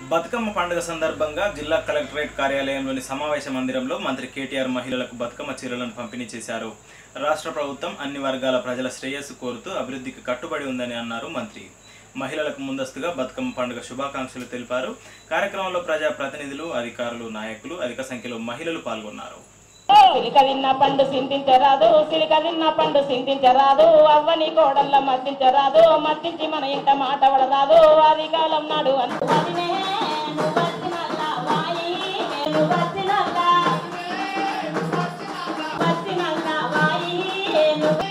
బతుకమ్మ పండుగ సందర్భంగా జిల్లా కలెక్టరేట్ కార్యాలయంలోని సమావేశ మందిరంలో మంత్రి కేటీఆర్ మహిళలకు బతుకమ్మ చీరలను పంపిణీ చేశారు రాష్ట్ర ప్రభుత్వం అన్ని వర్గాల ప్రజల శ్రేయస్సు కోరుతూ అభివృద్ధికి కట్టుబడి ఉందని అన్నారు మంత్రి మహిళలకు ముందస్తుగా బతుకమ్మ పండుగ శుభాకాంక్షలు తెలిపారు కార్యక్రమంలో ప్రజా ప్రతినిధులు అధికారులు నాయకులు అధిక సంఖ్యలో మహిళలు పాల్గొన్నారు సిలిక తిన్న పండు సింతించరాదు సిలిక తిన్న పండు సింతించరాదు అవ్వని కోడళ్ళ మద్దించరాదు మద్దించి మన ఇంట మాట పడరాదు అది కాలం నాడు అనువదినే నువ్వచ్చినల్లా వాయి, నువ్వచ్చినల్లా. వచ్చినల్లా వాయి, నువ్వు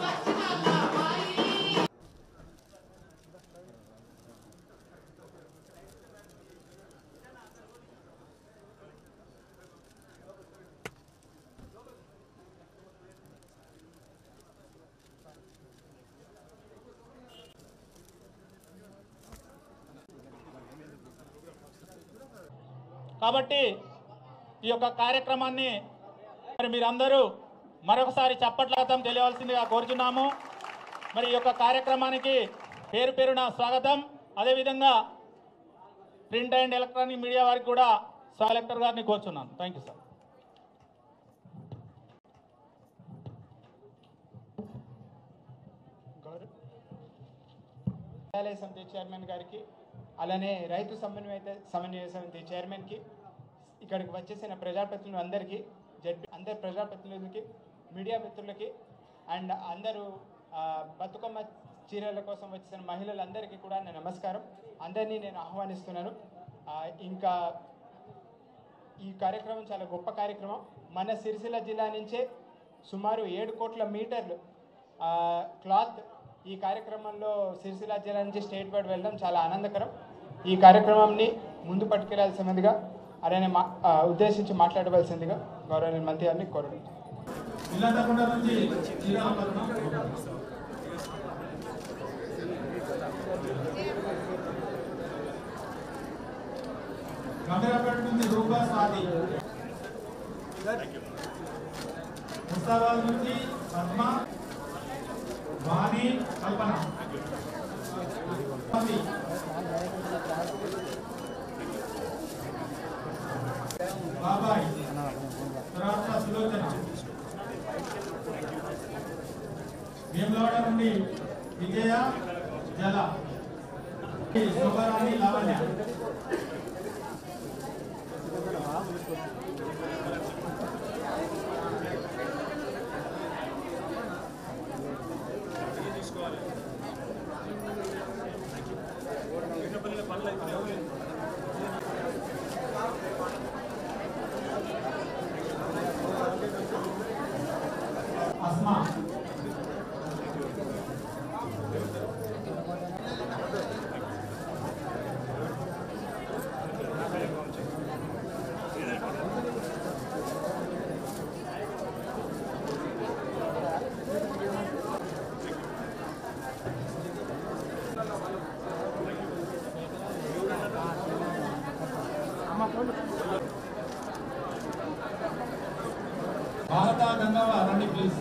కాబట్టి ఈ యొక్క కార్యక్రమాన్ని మరి మీరందరూ మరొకసారి చప్పట్లతం తెలియవలసిందిగా కోరుచున్నాము మరి ఈ యొక్క కార్యక్రమానికి పేరు పేరున స్వాగతం అదేవిధంగా ప్రింట్ అండ్ ఎలక్ట్రానిక్ మీడియా వారికి కూడా కలెక్టర్ గారిని కోరుచున్నాను థ్యాంక్ యూ సార్ విద్యాలయ సమితి చైర్మన్ గారికి అలానే రైతు సమన్వయ సమన్వయ సమితి చైర్మన్కి ఇక్కడికి వచ్చేసిన ప్రజాప్రతినిధులు అందరికీ జడ్పీ అందరి ప్రజాప్రతినిధులకి మీడియా మిత్రులకి అండ్ అందరూ ఆ, బతుకమ్మ చీరల కోసం వచ్చిన మహిళలందరికీ కూడా నేను నమస్కారం అందరినీ నేను ఆహ్వానిస్తున్నాను ఆ, ఇంకా ఈ కార్యక్రమం చాలా గొప్ప కార్యక్రమం మన సిరిసిల్ల జిల్లా నుంచే సుమారు ఏడు కోట్ల మీటర్లు ఆ, క్లాత్ ఈ కార్యక్రమంలో సిరిసిల్ల జిల్లా నుంచి స్టేట్ వైడ్ వెళ్ళడం చాలా ఆనందకరం ఈ కార్యక్రమాన్ని ముందు పట్టుకెళ్లాల్సినదిగా అలానే మా ఆ, ఉద్దేశించి మాట్లాడవలసిందిగా గౌరవ మంత్రి గారిని కోరడం ఇల్లంతకుంట నుంచి చీరాల పద్మ గంభీరపేట నుంచి రూపా స్వాతి ముస్తాబాద్ నుంచి పద్మ వాణి కల్పన స్వాతి. బాబాయ్ తర్వాత సులోచన భీమలవాడ నుండి విజయ జల శోభరాణి లావణ్య అస్మా భారత గంగవ్వ రండి ప్లీజ్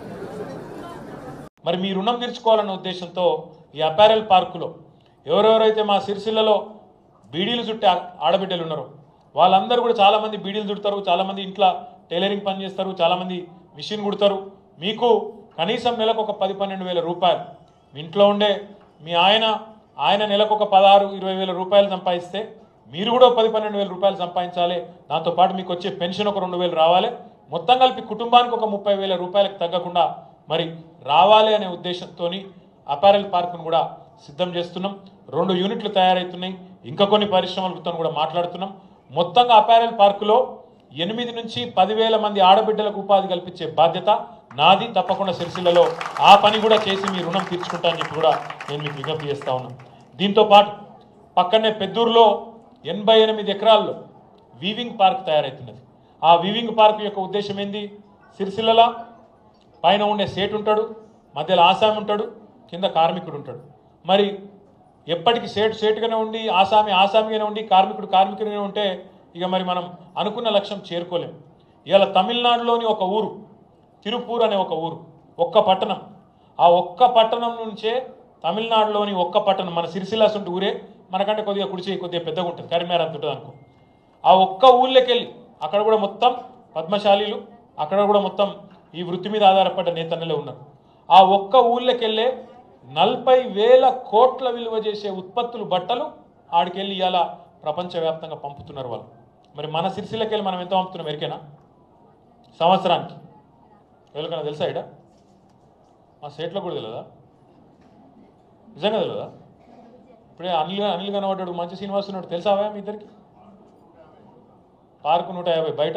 మరి మీ రుణం తీర్చుకోవాలన్న ఉద్దేశంతో ఈ అపారెల్ పార్కులో ఎవరెవరైతే మా సిరిసిల్లలో బీడీలు చుట్టే ఆ- ఆడబిడ్డలు ఉన్నారో వాళ్ళందరూ కూడా చాలామంది బీడీలు చుడతారు చాలామంది ఇంట్లో టైలరింగ్ పని చేస్తారు చాలామంది మిషన్ కుడతారు మీకు కనీసం నెలకు ఒక పది పన్నెండు వేల రూపాయలు మీ ఇంట్లో ఉండే మీ ఆయన ఆయన నెలకు ఒక పదహారు ఇరవై వేల రూపాయలు సంపాదిస్తే మీరు కూడా ఒక పది పన్నెండు వేల రూపాయలు సంపాదించాలి దాంతోపాటు మీకు వచ్చే పెన్షన్ ఒక రెండు వేలు రావాలి మొత్తం కలిపి కుటుంబానికి ఒక ముప్పై వేల రూపాయలకు తగ్గకుండా మరి రావాలి అనే ఉద్దేశంతో అపారెల్ పార్కును కూడా సిద్ధం చేస్తున్నాం రెండు యూనిట్లు తయారవుతున్నాయి ఇంకా కొన్ని పరిశ్రమలతో కూడా మాట్లాడుతున్నాం మొత్తంగా అపారెల్ పార్కులో ఎనిమిది నుంచి పదివేల మంది ఆడబిడ్డలకు ఉపాధి కల్పించే బాధ్యత నాది తప్పకుండా సిరిసిల్లలో ఆ పని కూడా చేసి మీ రుణం తీర్చుకుంటా అని చెప్పి కూడా నేను మీకు విజ్ఞప్తి చేస్తా ఉన్నాను దీంతో పాటు పక్కనే పెద్దూరులో ఎనభై ఎనిమిది ఎకరాల్లో వీవింగ్ పార్క్ తయారవుతున్నది ఆ వీవింగ్ పార్క్ యొక్క ఉద్దేశం ఏంది సిరిసిల్లల పైన ఉండే సేటు ఉంటాడు మధ్యలో ఆసామి ఉంటాడు కింద కార్మికుడు ఉంటాడు మరి ఎప్పటికి సేటు సేటుగానే ఉండి ఆసామి ఆసామిగానే ఉండి కార్మికుడు కార్మికుడిగానే ఉంటే ఇక మరి మనం అనుకున్న లక్ష్యం చేరుకోలేం ఇవాళ తమిళనాడులోని ఒక ఊరు తిరుపూర్ అనే ఒక ఊరు ఒక్క పట్టణం ఆ ఒక్క పట్టణం నుంచే తమిళనాడులోని ఒక్క పట్టణం మన సిరిసిల్లాసంటి ఊరే మనకంటే కొద్దిగా కుడిచి కొద్దిగా పెద్దగా ఉంటుంది కరీంనగర్ అంత ఉంటుంది అనుకో ఆ ఒక్క ఊళ్ళోకి వెళ్ళి అక్కడ కూడా మొత్తం పద్మశాలీలు అక్కడ కూడా మొత్తం ఈ వృత్తి మీద ఆధారపడ్డ నేతన్నలే ఉన్నారు ఆ ఒక్క ఊళ్ళోకి వెళ్ళే నలభై వేల కోట్ల విలువ చేసే ఉత్పత్తులు బట్టలు ఆడికెళ్ళి ఇవాళ ప్రపంచవ్యాప్తంగా పంపుతున్నారు వాళ్ళు మరి మన సిరిసిల్లకి వెళ్ళి మనం ఎంత పంపుతున్నాం ఎరికేనా సంవత్సరానికి ఎవరికైనా తెలుసా ఇడ మా స్టేట్లో కూడా తెలియదా నిజంగా తెలియదా ఇప్పుడే అనిల్ అనిల్ కనబడ్డాడు మంచి శ్రీనివాస్ ఉన్నాడు తెలుసావా మీ ఇద్దరికి పార్కు నూట యాభై బయట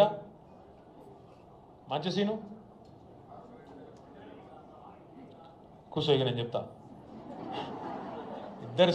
మంచి సీను కూర్చో ఇక నేను చెప్తా ఇద్దరు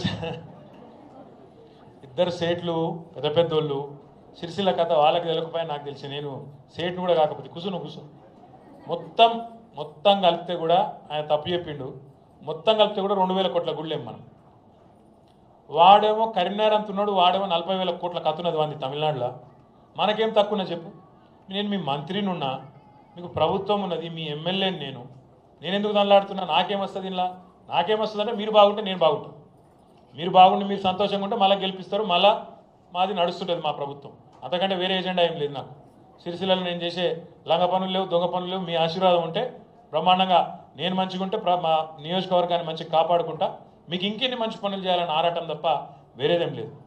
ఇద్దరు సేట్లు పెద్ద పెద్దోళ్ళు సిరిసిల్ల కథ వాళ్ళకి తెలియకపోయినా నాకు తెలిసి నేను సేట్ను కూడా కాకపోతే కూర్చో నువ్వు కూర్చో మొత్తం మొత్తం కలిపితే కూడా ఆయన తప్పు చెప్పిండు మొత్తం కలిపితే కూడా రెండు వేల కోట్ల గుళ్ళేం మనం వాడేమో కరీంనగర్ అంటున్నాడు వాడేమో నలభై వేల కోట్ల కత్తున్నది వాంది తమిళనాడులో మనకేం తక్కువ చెప్పు నేను మీ మంత్రిని ఉన్నా మీకు ప్రభుత్వం ఉన్నది మీ ఎమ్మెల్యేని నేను నేను ఎందుకు దానిలాడుతున్నా నాకేమొస్తుంది ఇలా నాకేమొస్తుంది అంటే మీరు బాగుంటే నేను బాగుంటాను మీరు బాగుండి మీరు సంతోషంగా ఉంటే మళ్ళీ గెలిపిస్తారు మళ్ళా మాది నడుస్తుంటుంది మా ప్రభుత్వం అంతకంటే వేరే ఎజెండా ఏం లేదు నాకు సిరిసిల్లలో నేను చేసే లంగ పనులు లేవు దొంగ పనులు లేవు మీ ఆశీర్వాదం ఉంటే బ్రహ్మాండంగా నేను మంచిగా ఉంటే ప్ర- మా నియోజకవర్గాన్ని మంచిగా కాపాడుకుంటా మీకు ఇంకెన్ని మంచి పనులు చేయాలని ఆరాటం తప్ప వేరేదేం లేదు